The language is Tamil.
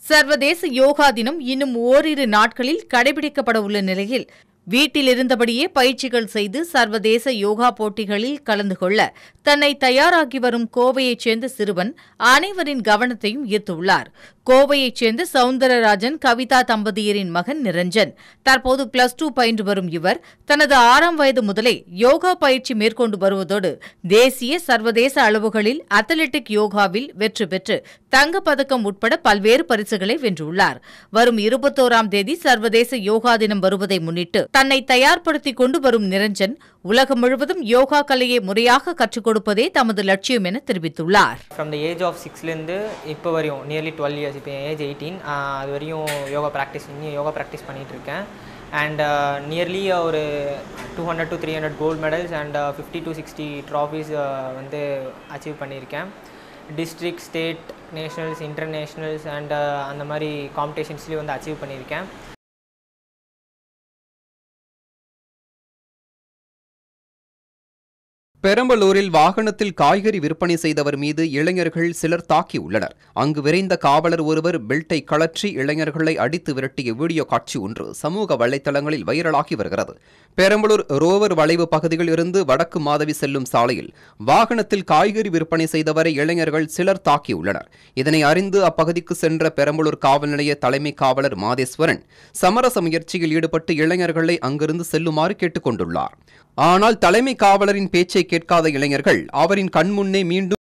சர்வதேச யோகா தினம் இன்னும் ஓரிரு நாட்களில் கடைபிடிக்கப்பட உள்ள நிலையில் வீட்டில் இருந்தபடியே பயிற்சிகள் செய்து சர்வதேச யோகா போட்டிகளில் கலந்து கொள்ள தன்னை தயாராகி வரும் கோவையைச் சேர்ந்த சிறுவன் அனைவரின் கவனத்தையும் ஈர்த்துள்ளார் கோவையைச் சேர்ந்த சவுந்தரராஜன் கவிதா தம்பதியரின் மகன் நிரஞ்சன் தற்போது பிளஸ் டூ பயின்று வரும் இவர் தனது ஆறாம் வயது முதலே யோகா பயிற்சி மேற்கொண்டு வருவதோடு தேசிய சர்வதேச அளவுகளில் அத்லெட்டிக் யோகாவில் வெற்றி பெற்று தங்கப் பதக்கம் உட்பட பல்வேறு பரிசுகளை வென்றுள்ளார் வரும் இருபத்தோராம் தேதி சர்வதேச யோகா தினம் வருவதை முன்னிட்டு தன்னை தயார்படுத்திக் கொண்டு வரும் நிரஞ்சன் உலகம் முழுவதும் யோகா கலையை முறையாக கற்றுக் கொடுப்பதே தமது லட்சியம் என தெரிவித்துள்ளார் ஃப்ரம் த ஏஜ் ஆஃப் சிக்ஸ்லேருந்து இப்போ வரையும் நியர்லி டுவெல் இயர்ஸ் இப்போ ஏஜ் எயிட்டீன் அது வரையும் யோகா ப்ராக்டிஸ் இன்னும் யோகா ப்ராக்டிஸ் பண்ணிகிட்டு இருக்கேன் அண்ட் நியர்லி ஒரு two hundred to three hundred gold medals and fifty to sixty trophies வந்து அச்சீவ் பண்ணியிருக்கேன் district state nationals internationals and அந்த மாதிரி காம்படிஷன்ஸ்லேயும் வந்து அச்சீவ் பண்ணியிருக்கேன் பெரம்பலூரில் வாகனத்தில் காய்கறி விற்பனை செய்தவர் மீது இளைஞர்கள் சிலர் தாக்கியுள்ளனர் அங்கு விரைந்த காவலர் ஒருவர் பெல்ட்டை கழற்றி இளைஞர்களை அடித்து விரட்டிய வீடியோ காட்சி ஒன்று சமூக வலைதளங்களில் வைரலாகி வருகிறது பெரம்பலூர் ரோவர் வளைவு பகுதியில் இருந்து வடக்கு மாதவி செல்லும் சாலையில் வாகனத்தில் காய்கறி விற்பனை செய்தவரை இளைஞர்கள் சிலர் தாக்கியுள்ளனர் இதனை அறிந்து அப்பகுதிக்கு சென்ற பெரம்பலூர் காவல் நிலைய தலைமை காவலர் மாதேஸ்வரன் சமரச முயற்சியில் ஈடுபட்டு இளைஞர்களை அங்கிருந்து செல்லுமாறு கேட்டுக் கொண்டுள்ளார் ஆனால் தலைமை காவலரின் பேச்சை கேட்காத இளைஞர்கள் அவரின் கண்முன்னே மீண்டும்